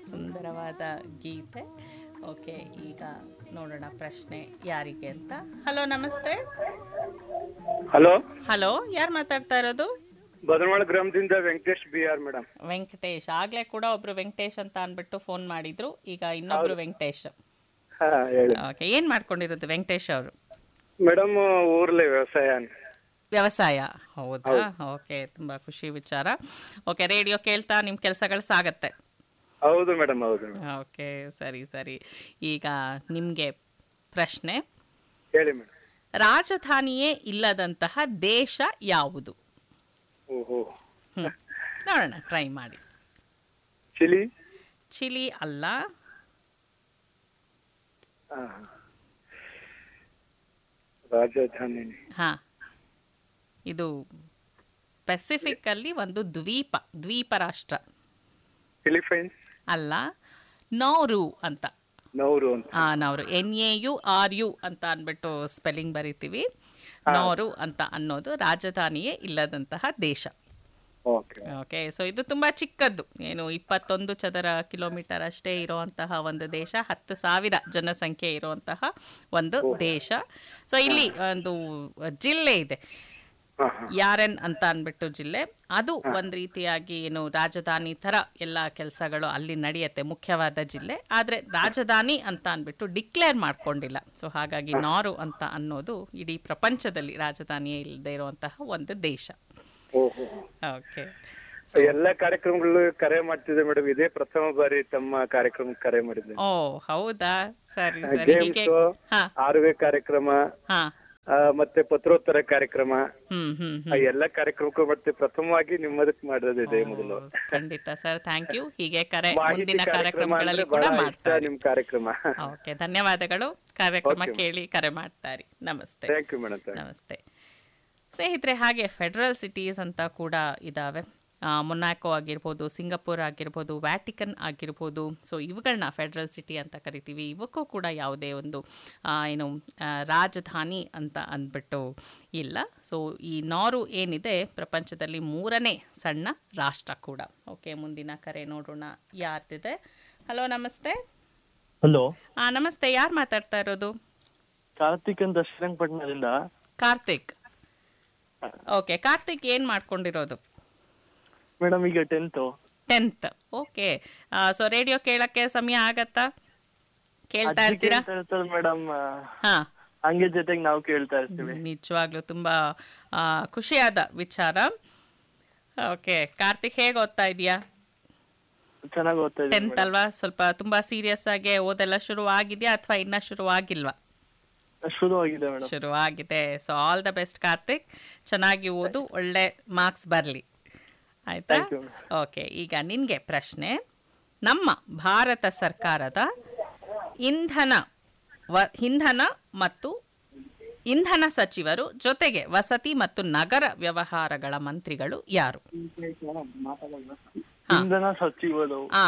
ಸುಂದರವಾದ ಗೀತೆ ಓಕೆ ಈಗ ನೋಡೋಣ ಪ್ರಶ್ನೆ ಯಾರಿಗೆ ಅಂತ ಹಲೋ ನಮಸ್ತೆ ಹಲೋ ಹಲೋ ಯಾರು ಮಾತಾಡ್ತಾ ಇರೋದು ಬದನವಾಳ ಗ್ರಾಮದಿಂದ Venkatesh B R madam Venkatesh ಆಗ್ಲೇ ಕೂಡ ಒಬ್ರು ವೆಂಕಟೇಶ್ ಅಂತ ಅನ್ಬಿಟ್ಟು ಫೋನ್ ಮಾಡಿದ್ರು ಈಗ ಇನ್ನೊಬ್ರು ವೆಂಕಟೇಶ್ ಹಾ ಹೇಳಿ ಓಕೆ ಏನ್ ಮಾಡ್ಕೊಂಡಿರೋದು ವೆಂಕಟೇಶ್ ಅವರು ಮೇಡಮ್ ಊರ್ಲೆ ವ್ಯವಸಾಯ ವ್ಯವಸಾಯ ಹೌದಾ ಓಕೆ ತುಂಬಾ ಖುಷಿ ವಿಚಾರ ಓಕೆ ರೇಡಿಯೋ ಕೇಳ್ತಾ ನಿಮ್ಮ ಕೆಲಸಗಳು ಸಾಗತ್ತೆ ಹೌದು ಮೇಡಮ್ ಹೌದು ಓಕೆ ಸರಿ ಸರಿ ಈಗ ನಿಮಗೆ ಪ್ರಶ್ನೆ ಹೇಳಿ ಮೇಡಮ್ ರಾಜಧಾನಿಯೇ ಇಲ್ಲದಂತಹ ದೇಶ ಯಾವುದು ಓಹೋ ಹ್ಮ್. ನೋಡೋಣ ಟ್ರೈ ಮಾಡಿ ಚಿಲಿ ಚಿಲಿ ಅಲ್ಲ ಹಾ ರಾಜಧಾನಿ ಹಾ ಇದು ಪೆಸಿಫಿಕ್ ಅಲ್ಲಿ ಒಂದು ದ್ವೀಪ ದ್ವೀಪ ರಾಷ್ಟ್ರ ಫಿಲಿಪೈನ್ಸ್ ಅಲ್ಲ ನೌರು ಅಂತ ನೌರು ಅಂತ ಆ Nauru N A U R U ಅಂತ ಅಂದ್ಬಿಟ್ಟು ಸ್ಪೆಲ್ಲಿಂಗ್ ಬರಿತೀವಿ ನೌರು ಅಂತ ಅನ್ನೋದು ರಾಜಧಾನಿಯೇ ಇಲ್ಲದಂತಹ ದೇಶ ಓಕೆ ಓಕೆ ಸೊ ಇದು ತುಂಬ ಚಿಕ್ಕದ್ದು ಏನು ಇಪ್ಪತ್ತೊಂದು ಚದರ ಕಿಲೋಮೀಟರ್ ಅಷ್ಟೇ ಇರುವಂತಹ ಒಂದು ದೇಶ ಹತ್ತು ಸಾವಿರ ಜನಸಂಖ್ಯೆ ಇರುವಂತಹ ಒಂದು ದೇಶ ಸೊ ಇಲ್ಲಿ ಒಂದು ಜಿಲ್ಲೆ ಇದೆ ಹಾ ಹಾ ಯಾರೆನ್ ಅಂತ ಅಂದ್ಬಿಟ್ಟು ಜಿಲ್ಲೆ ಅದು ಒಂದು ರೀತಿಯಾಗಿ ಏನು ರಾಜಧಾನಿ ಥರ ಎಲ್ಲ ಕೆಲಸಗಳು ಅಲ್ಲಿ ನಡೆಯುತ್ತೆ ಮುಖ್ಯವಾದ ಜಿಲ್ಲೆ ಆದರೆ ರಾಜಧಾನಿ ಅಂತ ಅಂದ್ಬಿಟ್ಟು ಡಿಕ್ಲೇರ್ ಮಾಡ್ಕೊಂಡಿಲ್ಲ ಸೊ ಹಾಗಾಗಿ ನಾರು ಅಂತ ಅನ್ನೋದು ಇಡೀ ಪ್ರಪಂಚದಲ್ಲಿ ರಾಜಧಾನಿಯೇ ಇಲ್ಲದೆ ಇರುವಂತಹ ಒಂದು ದೇಶ ಓಹೋ ಓಕೆ ಎಲ್ಲ ಕಾರ್ಯಕ್ರಮಗಳು ಕರೆ ಮಾಡ್ತಿದ್ದೆ ಮೇಡಮ್ ಇದೇ ಪ್ರಥಮ ಬಾರಿ ತಮ್ಮ ಕಾರ್ಯಕ್ರಮಕ್ಕೆ ಕರೆ ಮಾಡಿದ್ದೆ ಓ ಹೌದಾ ಸರಿ ಸರಿ ಹೀಗೆ ಗೇಮ್ಸ್ ಹಾ ಆರ್ವೆ ಕಾರ್ಯಕ್ರಮ ಹಾ ಆ, ಮತ್ತೆ ಪತ್ರೋತ್ತರ ಕಾರ್ಯಕ್ರಮ ಹ್ಮ್ ಹ್ಮ್ ಆ ಎಲ್ಲ ಕಾರ್ಯಕ್ರಮಕ್ಕೂ ಮತ್ತೆ ಪ್ರಥಮವಾಗಿ ನಿಮ್ಮದಕ್ಕೆ ಮಾಡೋದಿದೆ ಮೊದಲು ಹ್ಮ್ ಖಂಡಿತ ಸರ್ ಥ್ಯಾಂಕ್ ಯು ಹೀಗೆ ಕರೆ ಮಾಹಿತಿ ಮುಂದಿನ ಕಾರ್ಯಕ್ರಮ ಕಾರ್ಯಕ್ರಮಗಳಲ್ಲಿ ಅಂದ್ರೆ ಕೂಡ ಬಹಳ ಇಷ್ಟ ಮಾಡ್ತಾರೆ ನಿಮ್ ಕಾರ್ಯಕ್ರಮ ಓಕೆ ಧನ್ಯವಾದಗಳು ಕಾರ್ಯಕ್ರಮ Okay. ಕೇಳಿ ಕರೆ ಮಾಡ್ತಾರೆ ನಮಸ್ತೆ ಥ್ಯಾಂಕ್ ಯು ಮೇಡಮ್ ನಮಸ್ತೆ ಸ್ನೇಹಿತರೆ ಹಾಗೆ ಫೆಡರಲ್ ಸಿಟೀಸ್ ಅಂತ ಕೂಡ ಇದ್ದಾವೆ ಮೊನಾಕೋ ಆಗಿರ್ಬೋದು ಸಿಂಗಪುರ್ ಆಗಿರ್ಬೋದು ವ್ಯಾಟಿಕನ್ ಆಗಿರ್ಬೋದು ಸೊ ಇವುಗಳನ್ನ ಫೆಡರಲ್ ಸಿಟಿ ಅಂತ ಕರಿತೀವಿ ಇವಕ್ಕೂ ಕೂಡ ಯಾವುದೇ ಒಂದು ಆ, ಏನು ಆ, ರಾಜಧಾನಿ ಅಂತ ಅಂದ್ಬಿಟ್ಟು ಇಲ್ಲ ಸೊ ಈ ನಾರು ಏನಿದೆ ಪ್ರಪಂಚದಲ್ಲಿ ಮೂರನೇ ಸಣ್ಣ ರಾಷ್ಟ್ರ ಕೂಡ ಓಕೆ ಮುಂದಿನ ಕರೆ ನೋಡೋಣ ಯಾರ್ದಿದೆ ಹಲೋ ನಮಸ್ತೆ ಹಲೋ ಆ, ನಮಸ್ತೆ ಯಾರು ಮಾತಾಡ್ತಾ ಇರೋದು ಕಾರ್ತಿಕ್ ಅಂತ ಶ್ರೀರಂಗಪಟ್ಟಣದಿಂದ ಕಾರ್ತಿಕ್ ಓಕೆ ಕಾರ್ತಿಕ್ ಏನು ಮಾಡ್ಕೊಂಡಿರೋದು ಮೇಡಮ್ ಈಗ tenth tenth okay so radio ಕೇಳಕ್ಕೆ ಸಮಯ ಆಗತ್ತಾ ಕೇಳ್ತಾ ಇರ್ತೀರಾ ಮೇಡಮ್ ಹಾ ಹಂಗೆ ಜೊತೆಗೆ ನಾವು ಕೇಳ್ತಾ ಇರ್ತೀವಿ ನಿಜವಾಗ್ಲೂ ತುಂಬಾ ಆ, ಖುಷಿಯಾದ ವಿಚಾರ ಓಕೆ ಕಾರ್ತಿಕ್ ಹೇಗೆ ಓದ್ತಾ ಇದೀಯಾ ಚೆನ್ನಾಗಿ ಓದ್ತಾ ಇದ್ದೀವಿ ಟೆಂತ್ ಅಲ್ವಾ ಸ್ವಲ್ಪ ತುಂಬಾ ಸೀರಿಯಸ್ ಆಗಿ ಓದೆಲ್ಲ ಶುರು ಆಗಿದ್ಯಾ ಅಥವಾ ಇನ್ನ ಶುರು ಆಗಿಲ್ವಾ ಶುರು ಆಗಿದೆ ಮೇಡಮ್ ಶುರು ಆಗಿದೆ so all the best Karthik ಚೆನ್ನಾಗಿ ಓದು ಒಳ್ಳೆ ಮಾರ್ಕ್ಸ್ ಬರಲಿ ಆಯ್ತಾ Thank you. ಓಕೆ ಈಗ ನಿನಗೆ ಪ್ರಶ್ನೆ ನಮ್ಮ ಭಾರತ ಸರ್ಕಾರದ ಇಂಧನ ವ ಇಂಧನ ಮತ್ತು ಇಂಧನ ಸಚಿವರು ಜೊತೆಗೆ ವಸತಿ ಮತ್ತು ನಗರ ವ್ಯವಹಾರಗಳ ಮಂತ್ರಿಗಳು ಯಾರು ಹಾ. ಇಂಧನ ಸಚಿವರು ಆ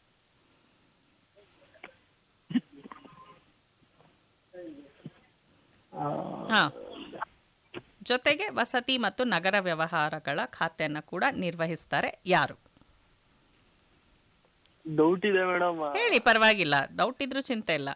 ಆ, ಹಾ ಜೊತೆಗೆ ವಸತಿ ಮತ್ತು ನಗರ ವ್ಯವಹಾರಗಳ ಖಾತೆಯನ್ನು ಕೂಡ ನಿರ್ವಹಿಸ್ತಾರೆ ಯಾರು ಡೌಟ್ ಇದೆ ಮೇಡಮ್ ಹೇಳಿ ಪರವಾಗಿಲ್ಲ ಡೌಟ್ ಇದ್ರೂ ಚಿಂತೆ ಇಲ್ಲ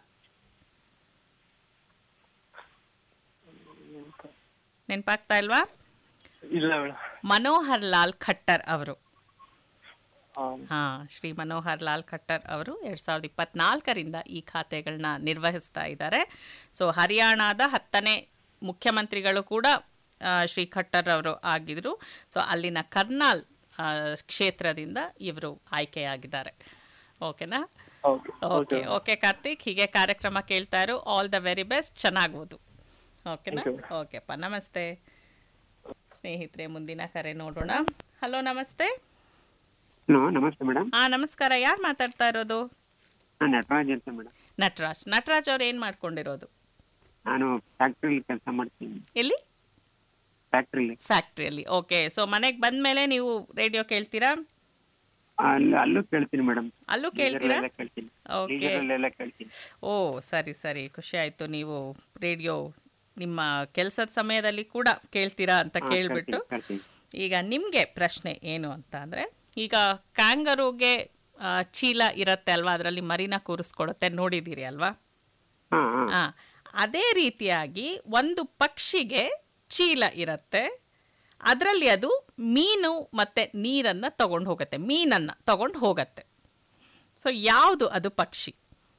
ನೆನಪಾಗ್ತಾ ಇಲ್ವಾ ಇಲ್ಲ ಮೇಡಮ್ ಮನೋಹರ್ ಲಾಲ್ ಖಟ್ಟರ್ ಅವರು ಹಾ ಶ್ರೀ ಮನೋಹರ್ ಲಾಲ್ ಖಟ್ಟರ್ ಅವರು ಎರಡ್ ಸಾವಿರದ ಇಪ್ಪತ್ನಾಲ್ಕರಿಂದ ಈ ಖಾತೆಗಳನ್ನ ನಿರ್ವಹಿಸ್ತಾ ಇದ್ದಾರೆ ಸೊ ಹರಿಯಾಣದ ಹತ್ತನೇ ಮುಖ್ಯಮಂತ್ರಿಗಳು ಕೂಡ ಆ, ಶ್ರೀ ಖಟ್ಟರ್ ಅವರು ಆಗಿದ್ರು ಸೊ ಅಲ್ಲಿನ ಕರ್ನಾಲ್ ಆ, ಕ್ಷೇತ್ರದಿಂದ ಇವರು ಆಯ್ಕೆಯಾಗಿದ್ದಾರೆ ಓಕೆನಾ ಓಕೆ ಓಕೆ ಓಕೆ ಕಾರ್ತಿಕ್ ಹೀಗೆ ಕಾರ್ಯಕ್ರಮ ಕೇಳ್ತಾ ಇರು ಆಲ್ ದ ವೆರಿ ಬೆಸ್ಟ್ ಚೆನ್ನಾಗಿ ಓದು ಓಕೆನಾ ಓಕೆಪ್ಪ ನಮಸ್ತೆ ಸ್ನೇಹಿತರೆ ಮುಂದಿನ ಕರೆ ನೋಡೋಣ ಹಲೋ ನಮಸ್ತೆ ಹಲೋ ನಮಸ್ತೆ ಮೇಡಮ್ ಹಾ ನಮಸ್ಕಾರ ಯಾರು ಮಾತಾಡ್ತಾ ಇರೋದು ನಾನು ನಟರಾಜ್ ಅಂತ ಮೇಡಮ್ ನಟರಾಜ್ ನಟರಾಜ್ ಅವ್ರು ಏನು ಮಾಡ್ಕೊಂಡಿರೋದು ನಾನು ಫ್ಯಾಕ್ಟ್ರಿಲಿ ಕೆಲಸ ಮಾಡ್ತೀನಿ ಎಲ್ಲಿ ಫ್ಯಾಕ್ಟ್ರಿಲಿ ಫ್ಯಾಕ್ಟ್ರಿಯಲ್ಲಿ ಓಕೆ ಸೊ ಮನೆಗೆ ಬಂದ್ಮೇಲೆ ನೀವು ರೇಡಿಯೋ ಕೇಳ್ತೀರಾ ಅಲ್ಲಿ ಅಲ್ಲೂ ಕೇಳ್ತೀನಿ ಮೇಡಮ್ ಅಲ್ಲೂ ಕೇಳ್ತೀರಾ ಕೇಳ್ತೀನಿ ಓಕೆ ಡೀಸೆಲೆಲ್ಲ ಕೇಳ್ತೀನಿ ಓ ಸರಿ ಸರಿ ಖುಷಿ ಆಯ್ತು ನೀವು ರೇಡಿಯೋ ನಿಮ್ಮ ಕೆಲಸದ ಸಮಯದಲ್ಲಿ ಕೂಡ ಕೇಳ್ತೀರಾ ಅಂತ ಹಾ, ಕೇಳ್ಬಿಟ್ಟು ಕೇಳ್ತೀನಿ, ಕೇಳ್ತೀನಿ. ಈಗ ನಿಮಗೆ ಪ್ರಶ್ನೆ ಏನು ಅಂತ ಅಂದರೆ ಈಗ ಕ್ಯಾಂಗರೂಗೆ ಆ, ಚೀಲ ಇರುತ್ತೆ ಅಲ್ವಾ ಅದರಲ್ಲಿ ಮರಿನ ಕೂರಿಸ್ಕೊಡುತ್ತೆ ನೋಡಿದ್ದೀರಿ ಅಲ್ವಾ ಹಾ ಹಾ ಆ, ಅದೇ ರೀತಿಯಾಗಿ ಒಂದು ಪಕ್ಷಿಗೆ ಚೀಲ ಇರುತ್ತೆ ಅದರಲ್ಲಿ ಅದು ಮೀನು ಮತ್ತು ನೀರನ್ನು ತಗೊಂಡು ಹೋಗುತ್ತೆ ಮೀನನ್ನು ತಗೊಂಡು ಹೋಗತ್ತೆ ಸೊ ಯಾವುದು ಅದು ಪಕ್ಷಿ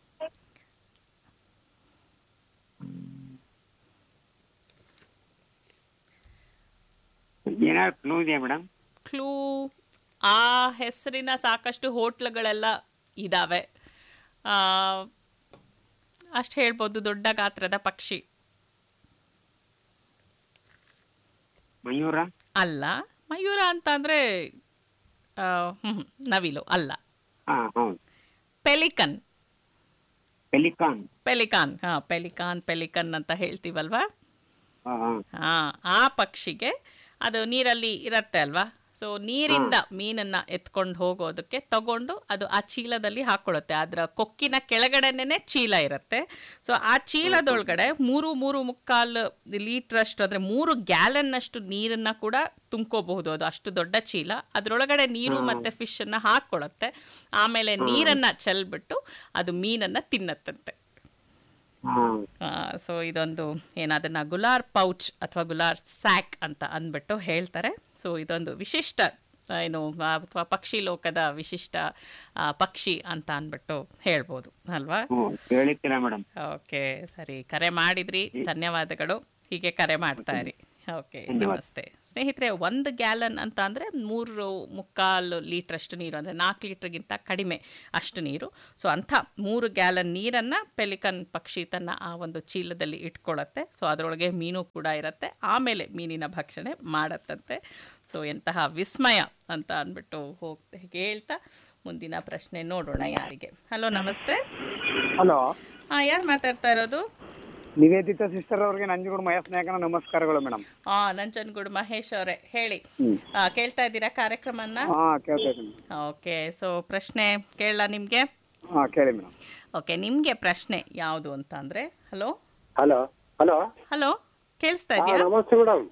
ಏನಾದ್ರು ಕ್ಲೂ ಇದೆಯಾ ಮೇಡಮ್ ಕ್ಲೂ ಆ ಹೆಸರಿನ ಸಾಕಷ್ಟು ಹೋಟ್ಲುಗಳೆಲ್ಲ ಇದ್ದಾವೆ ಅಷ್ಟು ಹೇಳ್ಬೋದು ದೊಡ್ಡ ಗಾತ್ರದ ಪಕ್ಷಿ ಮಯೂರ ಅಲ್ಲ ಮಯೂರ ಅಂತ ಅಂದರೆ ನವಿಲು ಅಲ್ಲ ಹಾ ಹೌದು ಪೆಲಿಕನ್ ಪೆಲಿಕಾನ್ ಪೆಲಿಕಾನ್ ಹಾಂ ಪೆಲಿಕಾನ್ ಪೆಲಿಕನ್ ಅಂತ ಹೇಳ್ತೀವಲ್ವಾ ಹಾ ಹಾ ಹಾಂ ಆ ಪಕ್ಷಿಗೆ ಅದು ನೀರಲ್ಲಿ ಇರತ್ತೆ ಅಲ್ವಾ ಸೊ ನೀರಿಂದ ಮೀನನ್ನ ಎತ್ಕೊಂಡು ಹೋಗೋದಕ್ಕೆ ತಗೊಂಡು ಅದು ಆ ಚೀಲದಲ್ಲಿ ಹಾಕೊಳ್ಳುತ್ತೆ ಅದರ ಕೊಕ್ಕಿನ ಕೆಳಗಡೆನೇ ಚೀಲ ಇರುತ್ತೆ ಸೊ ಆ ಚೀಲದೊಳಗಡೆ ಮೂರು ಮೂರು ಮುಕ್ಕಾಲು ಲೀಟ್ರಷ್ಟು ಅಂದರೆ ಮೂರು ಗ್ಯಾಲನ್ನಷ್ಟು ನೀರನ್ನ ಕೂಡ ತುಂಬ್ಕೋಬಹುದು ಅದು ಅಷ್ಟು ದೊಡ್ಡ ಚೀಲ ಅದರೊಳಗಡೆ ನೀರು ಮತ್ತು ಫಿಶನ್ನು ಹಾಕ್ಕೊಳ್ಳುತ್ತೆ ಆಮೇಲೆ ನೀರನ್ನು ಚೆಲ್ಬಿಟ್ಟು ಅದು ಮೀನನ್ನು ತಿನ್ನತ್ತಂತೆ ಹಾ ಸೊ ಇದೊಂದು ಏನದನ್ನ ಗುಲಾರ್ ಪೌಚ್ ಅಥವಾ ಗುಲಾರ್ ಸ್ಯಾಕ್ ಅಂತ ಅಂದ್ಬಿಟ್ಟು ಹೇಳ್ತಾರೆ ಸೊ ಇದೊಂದು ವಿಶಿಷ್ಟ ಆ, ಏನು ಅಥವಾ ಪಕ್ಷಿ ಲೋಕದ ವಿಶಿಷ್ಟ ಆ, ಪಕ್ಷಿ ಅಂತ ಅಂದ್ಬಿಟ್ಟು ಹೇಳ್ಬೋದು ಅಲ್ವಾ ಹ್ಞೂ ಹೇಳಿಕ್ಕಿಲ್ಲ ಮೇಡಮ್ ಓಕೆ ಸರಿ ಕರೆ ಮಾಡಿದ್ರಿ ಧನ್ಯವಾದಗಳು ಹೀಗೆ ಕರೆ ಮಾಡ್ತಾ ಇರಿ ಓಕೆ ನಮಸ್ತೆ ಸ್ನೇಹಿತರೆ ಒಂದು ಗ್ಯಾಲನ್ ಅಂತ ಅಂದರೆ ಮೂರು ಮುಕ್ಕಾಲು ಲೀಟ್ರಷ್ಟು ನೀರು ಅಂದರೆ ನಾಲ್ಕು ಲೀಟ್ರ್ಗಿಂತ ಕಡಿಮೆ ಅಷ್ಟು ನೀರು ಸೊ ಅಂಥ ಮೂರು ಗ್ಯಾಲನ್ ನೀರನ್ನು ಪೆಲಿಕನ್ ಪಕ್ಷಿ ತನ್ನ ಆ ಒಂದು ಚೀಲದಲ್ಲಿ ಇಟ್ಕೊಳ್ಳುತ್ತೆ ಸೊ ಅದರೊಳಗೆ ಮೀನು ಕೂಡ ಇರುತ್ತೆ ಆಮೇಲೆ ಮೀನಿನ ಭಕ್ಷಣೆ ಮಾಡತ್ತಂತೆ ಸೊ ಎಂತಹ ವಿಸ್ಮಯ ಅಂತ ಅಂದ್ಬಿಟ್ಟು ಹೋಗ್ತಾ ಹೇಳ್ತಾ ಮುಂದಿನ ಪ್ರಶ್ನೆ ನೋಡೋಣ ಯಾರಿಗೆ ಹಲೋ ನಮಸ್ತೆ ಹಲೋ ಹಾಂ ಯಾರು ಮಾತಾಡ್ತಾ ಇರೋದು ನಿವೇದಿತಾ ಸಿಸ್ಟರ್ ಅವ್ರಿಗೆ ನಂಜನಗೂಡು ಮಹೇಶ್ ನಾಯಕನ ನಮಸ್ಕಾರಗಳು ಮೇಡಮ್ ಆ ನಂಜನಗೂಡು ಮಹೇಶ್ ಅವರೇ ಹೇಳಿ ಆ, ಕೇಳ್ತಾ ಇದ್ದೀರಾ ಕಾರ್ಯಕ್ರಮನ ಹಾ ಕೇಳ್ತಾ ಇದ್ದೀನಿ ಓಕೆ ಸೊ ಪ್ರಶ್ನೆ ಕೇಳಲ್ಲ ನಿಮಗೆ ಹಾ ಕೇಳಿ ಮೇಡಮ್ ಓಕೆ ನಿಮಗೆ ಪ್ರಶ್ನೆ ಯಾವುದು ಅಂತ ಅಂದರೆ ಹಲೋ ಹಲೋ ಹಲೋ ಹಲೋ ಕೇಳಿಸ್ತಾ ಇದೆಯಾ ನಮಸ್ತೆ ಮೇಡಮ್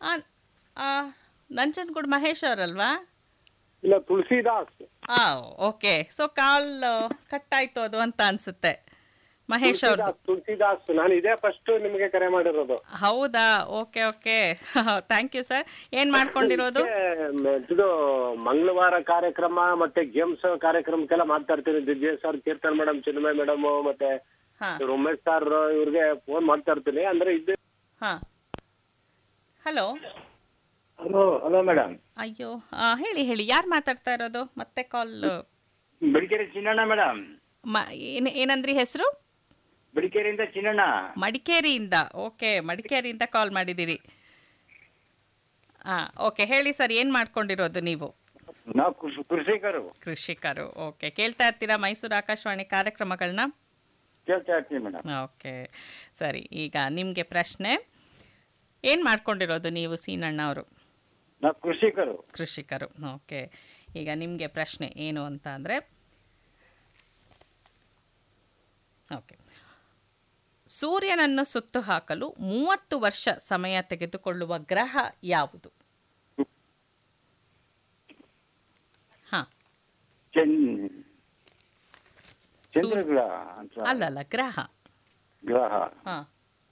ನಂಜನಗೂಡು ಮಹೇಶ್ ಅವರಲ್ವಾ ಇಲ್ಲ ತುಳಸಿದಾಸ್ ಆ ಓಕೆ ಸೊ ಕಾಲ್ ಕಟ್ ಆಯ್ತು ಅದು ಅಂತ ಅನ್ಸುತ್ತೆ ಮಹೇಶ್ ಅವ್ರದ್ದು ತುಳಸಿದಾಸ್ ನಾನು ಇದೇ ಫಸ್ಟ್ ನಿಮಗೆ ಕರೆ ಮಾಡಿರೋದು ಹೌದಾ okay okay thank you sir ಏನು ಮಾಡ್ಕೊಂಡಿರೋದು ಇದು ಮಂಗಳವಾರ ಕಾರ್ಯಕ್ರಮ ಮತ್ತೆ ಗೇಮ್ಸ್ ಕಾರ್ಯಕ್ರಮಕ್ಕೆಲ್ಲ ಮಾತಾಡ್ತೀನಿ Divya sir Keerthan madam Chinmay madam ಮತ್ತೆ ಹಾಂ ಇವ್ರು ಉಮೇಶ್ ಸರ್ ಇವ್ರಿಗೆ ಫೋನ್ ಮಾಡ್ತಾ ಇರ್ತೀನಿ ಅಂದ್ರೆ ಇದು ಹಾಂ ಹಲೋ ಹಲೋ ಹಲೋ ಮೇಡಮ್ ಅಯ್ಯೋ ಆ, ಹೇಳಿ ಹೇಳಿ ಯಾರು ಮಾತಾಡ್ತಾ ಇರೋದು ಮತ್ತೆ ಕಾಲ್ ಬಿಡಿಕೆರೆ ಚಿನ್ನಣ್ಣ ಮೇಡಮ್ ಮ ಏನ್ ಏನಂದ್ರಿ ಹೆಸರು ಬಿಡಿಕೆರೆಯಿಂದ ಚಿನ್ನಣ್ಣ ಮಡಿಕೇರಿಯಿಂದ ಓಕೆ ಮಡಿಕೇರಿಯಿಂದ ಕಾಲ್ ಮಾಡಿದ್ದೀರಿ ಹಾಂ ಓಕೆ ಹೇಳಿ ಸರ್ ಏನು ಮಾಡ್ಕೊಂಡಿರೋದು ನೀವು ನಾವು ಕೃಷಿಕರು ಕೃಷಿಕರು ಓಕೆ ಕೇಳ್ತಾ ಇರ್ತೀರಾ ಮೈಸೂರು ಆಕಾಶವಾಣಿ ಕಾರ್ಯಕ್ರಮಗಳನ್ನ ಕೇಳ್ತಾ ಇರ್ತೀನಿ ಮೇಡಮ್ ಓಕೆ ಸರಿ ಈಗ ನಿಮಗೆ ಪ್ರಶ್ನೆ ಏನು ಮಾಡ್ಕೊಂಡಿರೋದು ನೀವು ಸೀನಣ್ಣ ಅವರು ನಾವು ಕೃಷಿಕರು ಕೃಷಿಕರು ಓಕೆ ಈಗ ನಿಮಗೆ ಪ್ರಶ್ನೆ ಏನು ಅಂತ ಅಂದರೆ ಓಕೆ ಸೂರ್ಯನನ್ನು ಸುತ್ತು ಹಾಕಲು ಮೂವತ್ತು ವರ್ಷ ಸಮಯ ತೆಗೆದುಕೊಳ್ಳುವ ಗ್ರಹ ಯಾವುದು ಹಾಂ ಚಂದ್ರಗ್ರಹ ಅಂತ ಅಲ್ಲಲ್ಲ ಗ್ರಹ ಗ್ರಹ ಹಾಂ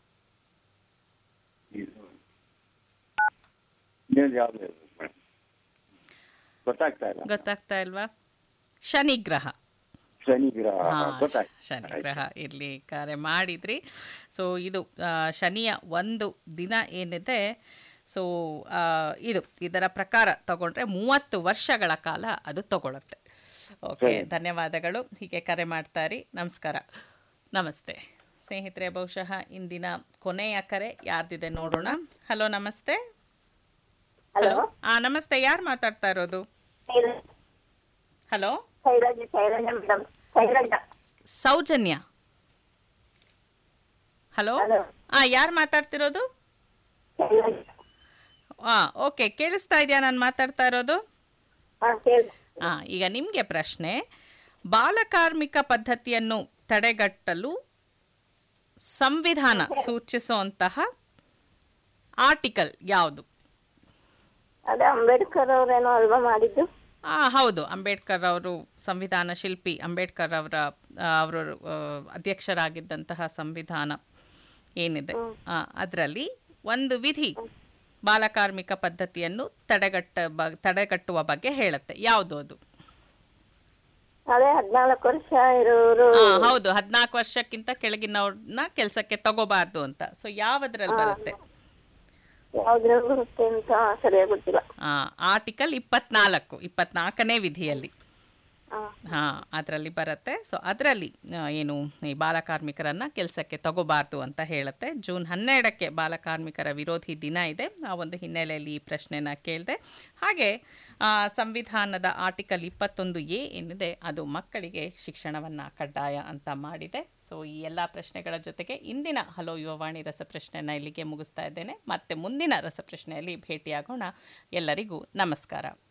ಇದು ಇನ್ನೊಂದು ಯಾವ್ದು ಇದು ಮೇಡಮ್? ಗೊತ್ತಾಗ್ತಾ ಇಲ್ಲ ಗೊತ್ತಾಗ್ತಾ ಇಲ್ವಾ ಶನಿ ಗ್ರಹ ಶನಿ ಗ್ರಹ ಹಾ, ಗೊತ್ತಾಯ್ತು ಶನಿ ಗ್ರಹ ಇರಲಿ ಕರೆ ಮಾಡಿದ್ರಿ ಸೊ ಇದು ಆ, ಶನಿಯ ಒಂದು ದಿನ ಏನಿದೆ ಸೊ ಆ, ಇದು ಇದರ ಪ್ರಕಾರ ತಗೊಂಡ್ರೆ ಮೂವತ್ತು ವರ್ಷಗಳ ಕಾಲ ಅದು ತಗೊಳುತ್ತೆ ಓಕೆ ಧನ್ಯವಾದಗಳು ಹೀಗೆ ಕರೆ ಮಾಡ್ತಾ ಇರಿ ನಮಸ್ಕಾರ ನಮಸ್ತೆ ಸ್ನೇಹಿತರೆ ಬಹುಶಃ ಇಂದಿನ ಕೊನೆಯ ಕರೆ ಯಾರ್ದಿದೆ ನೋಡೋಣ ಹಲೋ ನಮಸ್ತೆ ಹಲೋ ಆ ನಮಸ್ತೆ ಯಾರು ಮಾತಾಡ್ತಾ ಇರೋದು hello Shailaja Shailaja madam Shailaja Soujanya hello Hello. ಆ ಯಾರು ಮಾತಾಡ್ತಿರೋದು ಶೈಲಜ ಆ ಓಕೆ ಕೇಳಿಸ್ತಾ ಇದೆಯಾ ನಾನು ಮಾತಾಡ್ತಾ ಇರೋದು ಹಾ ಹೇಳಿ ಆ ಈಗ ನಿಮಗೆ ಪ್ರಶ್ನೆ ಬಾಲಕಾರ್ಮಿಕ ಪದ್ಧತಿಯನ್ನು ತಡೆಗಟ್ಟಲು ಸಂವಿಧಾನ ಸೂಚಿಸುವಂತಹ ಆರ್ಟಿಕಲ್ ಯಾವುದು ಅದೇ ಅಂಬೇಡ್ಕರ್ ಅವ್ರೇನೋ ಅಲ್ವಾ ಮಾಡಿದ್ದು ಆ, ಹೌದು ಅಂಬೇಡ್ಕರ್ ಅವರು ಸಂವಿಧಾನ ಶಿಲ್ಪಿ ಅಂಬೇಡ್ಕರ್ ಅವರ ಅವರು ಅಧ್ಯಕ್ಷರಾಗಿದ್ದಂತಹ ಸಂವಿಧಾನ ಏನಿದೆ ಅದರಲ್ಲಿ ಒಂದು ವಿಧಿ ಬಾಲಕಾರ್ಮಿಕ ಪದ್ಧತಿಯನ್ನು ತಡೆಗಟ್ಟ ಬ ತಡೆಗಟ್ಟುವ ಬಗ್ಗೆ ಹೇಳುತ್ತೆ ಯಾವುದು ಅದು ಅದೇ ಹದ್ನಾಲ್ಕು ವರ್ಷ ಇರೋರು ಆ, ಹೌದು ಹದಿನಾಲ್ಕು ವರ್ಷಕ್ಕಿಂತ ಕೆಳಗಿನವ್ರನ್ನ ಕೆಲಸಕ್ಕೆ ತಗೋಬಾರ್ದು ಅಂತ ಸೊ ಯಾವದ್ರಲ್ಲಿ ಬರುತ್ತೆ ಯಾವ್ದ್ರಲ್ಲಿ ಬರುತ್ತೆ ಅಂತ ಸರಿಯಾಗಿ ಗೊತ್ತಿಲ್ಲ ಆರ್ಟಿಕಲ್ ಇಪ್ಪತ್ನಾಲ್ಕು ಇಪ್ಪತ್ನಾಲ್ಕನೇ ವಿಧಿಯಲ್ಲಿ ಹಾ. ಹಾ ಅದರಲ್ಲಿ ಬರುತ್ತೆ ಸೊ ಅದರಲ್ಲಿ ಏನು ಈ ಬಾಲಕಾರ್ಮಿಕರನ್ನ ಕೆಲಸಕ್ಕೆ ತಗೋಬಾರ್ದು ಅಂತ ಹೇಳುತ್ತೆ ಜೂನ್ ಹನ್ನೆರಡಕ್ಕೆ ಬಾಲಕಾರ್ಮಿಕರ ವಿರೋಧಿ ದಿನ ಇದೆ ಆ ಒಂದು ಹಿನ್ನೆಲೆಯಲ್ಲಿ ಈ ಪ್ರಶ್ನೆನ ಕೇಳಿದೆ ಹಾಗೆ ಆ, ಸಂವಿಧಾನದ ಆರ್ಟಿಕಲ್ ಇಪ್ಪತ್ತೊಂದು ಎ ಏನಿದೆ ಅದು ಮಕ್ಕಳಿಗೆ ಶಿಕ್ಷಣವನ್ನು ಕಡ್ಡಾಯ ಅಂತ ಮಾಡಿದೆ ಸೊ ಈ ಎಲ್ಲ ಪ್ರಶ್ನೆಗಳ ಜೊತೆಗೆ ಇಂದಿನ ಹಲೋ ಯುವವಾಣಿ ರಸಪ್ರಶ್ನೆನ ಇಲ್ಲಿಗೆ ಮುಗಿಸ್ತಾ ಇದ್ದೇನೆ ಮತ್ತೆ ಮುಂದಿನ ರಸಪ್ರಶ್ನೆಯಲ್ಲಿ ಭೇಟಿಯಾಗೋಣ ಎಲ್ಲರಿಗೂ ನಮಸ್ಕಾರ